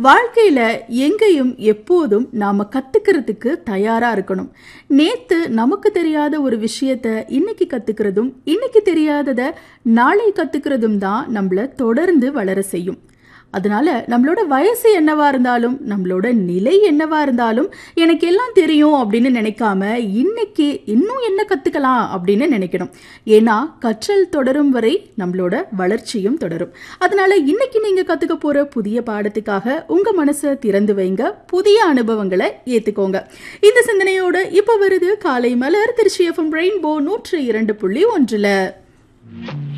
வாழ்க்கையில எங்கேயும் எப்போதும் நாம கத்துக்கிறதுக்கு தயாரா இருக்கணும் நேத்து நமக்கு தெரியாத ஒரு விஷயத்த இன்னைக்கு கத்துக்கிறதும் இன்னைக்கு தெரியாதத நாளை கத்துக்கிறதும் தான் நம்மள தொடர்ந்து வளர செய்யும் அதனால நம்மளோட வயசு என்னவா இருந்தாலும் நம்மளோட நிலை என்னவா இருந்தாலும் எனக்கு எல்லாம் தெரியும் அப்படின்னு நினைக்காம இன்னைக்கு இன்னும் என்ன கத்துக்கலாம் அப்படின்னு நினைக்கணும் ஏன்னா கற்றல் தொடரும் வரை நம்மளோட வளர்ச்சியும் தொடரும் அதனால இன்னைக்கு நீங்க கத்துக்க போற புதிய பாடத்துக்காக உங்க மனசை திறந்து வைங்க புதிய அனுபவங்களை ஏத்துக்கோங்க இந்த சிந்தனையோட இப்ப வருது காலை மலர் திருச்சி எஃப்எம் ரெயின்போ நூற்று இரண்டு புள்ளி ஒன்றுல